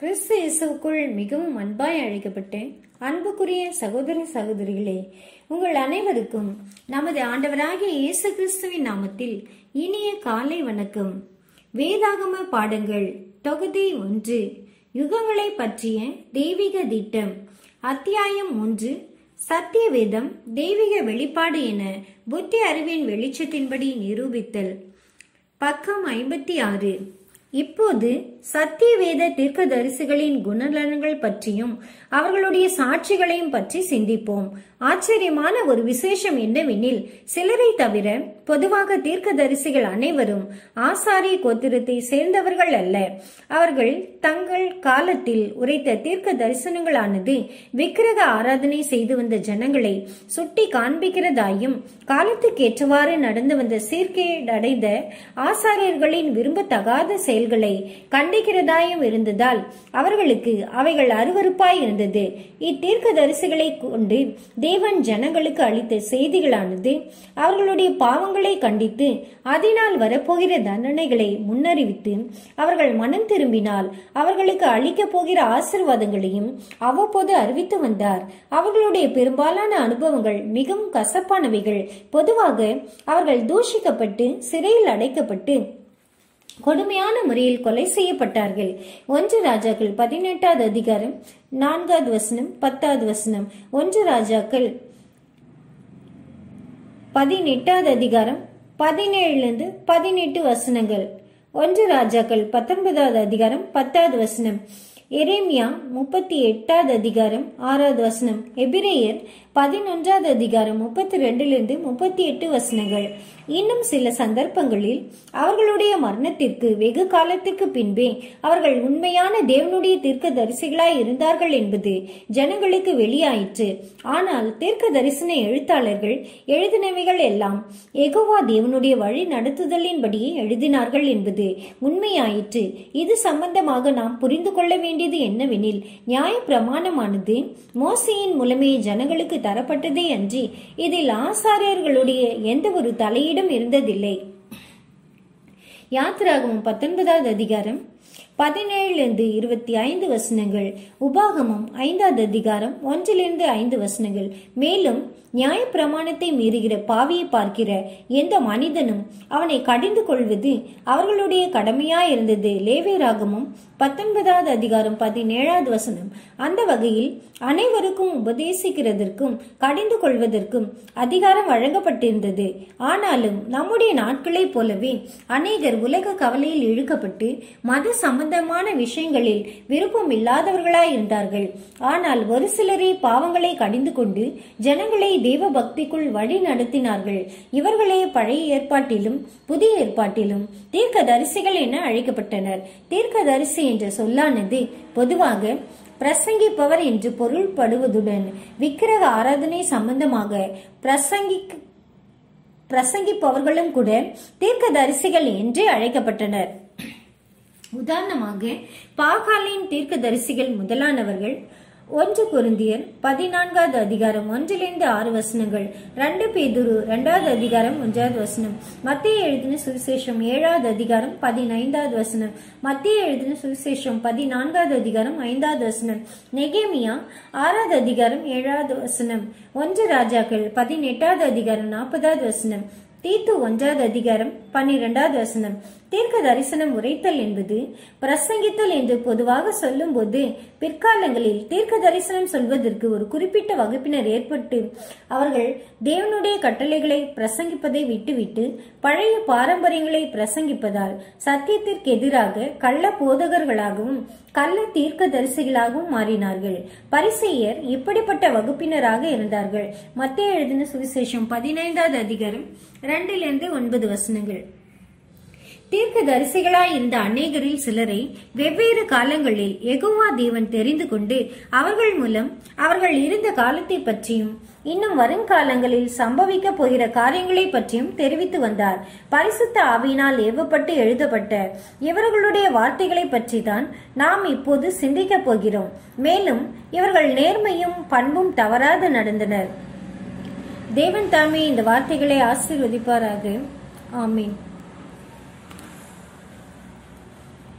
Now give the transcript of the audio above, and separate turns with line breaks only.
கிறிஸ்து இயேசுவுக்குள் மிகவும் அன்பாய் அழைக்கப்பட்டு அன்புக்குரிய சகோதர சகோதரிகளே உங்கள் அனைவருக்கும் நமது ஆண்டவராகிய இயேசு கிறிஸ்துவின் நாமத்தில் இனிய காலை வணக்கம் வேதாகம பாடங்கள் தொகுதி ஒன்று யுகங்களை பற்றிய தெய்வீக திட்டம் அத்தியாயம் ஒன்று சத்திய வேதம் தெய்வீக வெளிப்பாடு என புத்தி அறிவின் வெளிச்சத்தின்படி நிரூபித்தல் பக்கம் ஐம்பத்தி ஆறு இப்போது சத்திய வேத தீர்க்கதரிசிகளின் குணநலன்கள் பற்றியும் அவர்களுடைய சாட்சிகளையும் பற்றி சிந்திப்போம் ஆச்சரியமான ஒரு விசேஷம் என்னவெனில் சிலரை தவிர பொதுவாக தீர்க்கதரிசிகள் அனைவரும் ஆசாரிய கோத்திரத்தை சேர்ந்தவர்கள் அல்ல அவர்கள் தங்கள் காலத்தில் உரைத்த தீர்க்க தரிசனங்களானது விக்கிரக ஆராதனை செய்து வந்த ஜனங்களை சுட்டி காண்பிக்கிறதாயும் காலத்துக்கேற்றவாறு நடந்து வந்த சீர்கேடடைந்த ஆசாரியர்களின் விரும்பத்தகாத செயல்களை கண்டிக்கிறதாயும் இருந்ததால் அவர்களுக்கு அவைகள் அருவருப்பாய் இருந்தது இத்தீர்க்க தரிசிகளை கொண்டு தேவன் ஜனங்களுக்கு அளித்த செய்திகளானது அவர்களுடைய பாவங்களை கண்டித்து அதனால் வரப்போகிற தண்டனைகளை முன்னறிவித்து அவர்கள் மனம் திரும்பினால் அவர்களுக்கு அளிக்கப் போகிற ஆசிர்வாதங்களையும் அவ்வப்போது அறிவித்து வந்தார் அவர்களுடைய பெரும்பாலான அனுபவங்கள் மிகவும் கசப்பானவைகள் பொதுவாக அவர்கள் தூஷிக்கப்பட்டு சிறையில் அடைக்கப்பட்டு கொடுமையான முறையில் கொலை செய்யப்பட்டார்கள் ஒன்று ராஜாக்கள் பதினெட்டாவது அதிகாரம் நான்காவது வசனம் பத்தாவது வசனம் ஒன்று ராஜாக்கள் பதினெட்டாவது அதிகாரம் பதினேழுலேருந்து பதினெட்டு வசனங்கள் ஒன்று ராஜாக்கள் பத்தொன்பதாவது அதிகாரம் பத்தாவது வசனம் எரேமியா முப்பத்தி எட்டாவது அதிகாரம் ஆறாவது வசனம் எபிரேயர் பதினொன்றாவது அதிகாரம் முப்பத்தி ரெண்டிலிருந்து முப்பத்தி எட்டு வசனங்கள் இன்னும் சில சந்தர்ப்பங்களில் அவர்களுடைய மரணத்திற்கு வெகு காலத்திற்கு பின்பே அவர்கள் உண்மையான தேவனுடைய தீர்க்க தரிசிகளாய் இருந்தார்கள் என்பது ஜனங்களுக்கு வெளியாயிற்று ஆனால் தீர்க்க தரிசன எழுத்தாளர்கள் எழுதினவைகள் எல்லாம் எகோவா தேவனுடைய வழி நடத்துதலின்படியே எழுதினார்கள் என்பது உண்மையாயிற்று இது சம்பந்தமாக நாம் புரிந்து கொள்ள வேண்டியது என்னவெனில் நியாய பிரமாணமானது மோசையின் மூலமே ஜனங்களுக்கு தரப்பட்டதே அன்றி இதில் ஆசாரியர்களுடைய எந்த ஒரு தலையீடும் இருந்ததில்லை யாத்திராகமும் பத்தொன்பதாவது அதிகாரம் பதினேழுலேருந்து இருபத்தி ஐந்து வசனங்கள் உபாகமம் ஐந்தாவது அதிகாரம் ஒன்றிலிருந்து ஐந்து வசனங்கள் மேலும் நியாய பிரமாணத்தை மீறுகிற பாவியை பார்க்கிற எந்த மனிதனும் அவனை கடிந்து கொள்வது அவர்களுடைய கடமையாயிருந்தது லேவேராகமும் பத்தொன்பதாவது அதிகாரம் பதினேழாவது வசனம் அந்த வகையில் அனைவருக்கும் உபதேசிக்கிறதற்கும் கடிந்து கொள்வதற்கும் அதிகாரம் வழங்கப்பட்டிருந்தது ஆனாலும் நம்முடைய நாட்களைப் போலவே அநேகர் உலக கவலையில் இழுக்கப்பட்டு மத சம்பந்தமான விஷயங்களில் விருப்பம் இல்லாதவர்களாய் இருந்தார்கள் ஆனால் ஒரு சிலரே பாவங்களை கடிந்து கொண்டு ஜனங்களை தேவ பக்திக்குள் வழி நடத்தினார்கள் இவர்களே பழைய ஏற்பாட்டிலும் புதிய ஏற்பாட்டிலும் தீர்க்க தரிசிகள் என அழைக்கப்பட்டனர் தீர்க்க தரிசி என்ற சொல்லானது பொதுவாக பிரசங்கிப்பவர் என்று பொருள்படுவதுடன் விக்கிரக ஆராதனை சம்பந்தமாக பிரசங்கி பிரசங்கிப்பவர்களும் கூட தீர்க்க தரிசிகள் என்றே அழைக்கப்பட்டனர் உதாரணமாக பாகாலின் தீர்க்க தரிசிகள் முதலானவர்கள் ஒன்று குருந்தியர் பதினான்காவது அதிகாரம் ஒன்றிலிருந்து ஆறு வசனங்கள் ரெண்டு பேதுரு இரண்டாவது அதிகாரம் ஒன்றாவது வசனம் மத்திய எழுதின சுவிசேஷம் ஏழாவது அதிகாரம் பதினைந்தாவது வசனம் மத்திய எழுதின சுவிசேஷம் பதினான்காவது அதிகாரம் ஐந்தாவது வசனம் நெகேமியா ஆறாவது அதிகாரம் ஏழாவது வசனம் ஒன்று ராஜாக்கள் பதினெட்டாவது அதிகாரம் நாற்பதாவது வசனம் தீத்து ஒன்றாவது அதிகாரம் பன்னிரெண்டாவது வசனம் தீர்க்க தரிசனம் உரைத்தல் என்பது பிரசங்கித்தல் என்று பொதுவாக சொல்லும்போது பிற்காலங்களில் தீர்க்க தரிசனம் சொல்வதற்கு ஒரு குறிப்பிட்ட வகுப்பினர் ஏற்பட்டு அவர்கள் தேவனுடைய கட்டளைகளை பிரசங்கிப்பதை விட்டுவிட்டு பழைய பாரம்பரியங்களை பிரசங்கிப்பதால் சத்தியத்திற்கு எதிராக கள்ள போதகர்களாகவும் கள்ள தீர்க்க தரிசிகளாகவும் மாறினார்கள் பரிசெயர் இப்படிப்பட்ட வகுப்பினராக இருந்தார்கள் மத்திய எழுதின சுவிசேஷம் பதினைந்தாவது அதிகாரம் இரண்டிலிருந்து ஒன்பது வசனங்கள் தீர்க்க தரிசிகளாய் இருந்த அநேகரில் சிலரை வெவ்வேறு காலங்களில் எகுவா தேவன் தெரிந்து கொண்டு அவர்கள் மூலம் அவர்கள் இருந்த காலத்தை பற்றியும் இன்னும் வருங்காலங்களில் சம்பவிக்க போகிற காரியங்களை பற்றியும் தெரிவித்து வந்தார் பரிசுத்த ஆவியினால் ஏவப்பட்டு எழுதப்பட்ட இவர்களுடைய வார்த்தைகளை பற்றி தான் நாம் இப்போது சிந்திக்க போகிறோம் மேலும் இவர்கள் நேர்மையும் பண்பும் தவறாது நடந்தனர் தேவன் தாமே இந்த வார்த்தைகளை ஆசீர்வதிப்பாராக ஆமீன்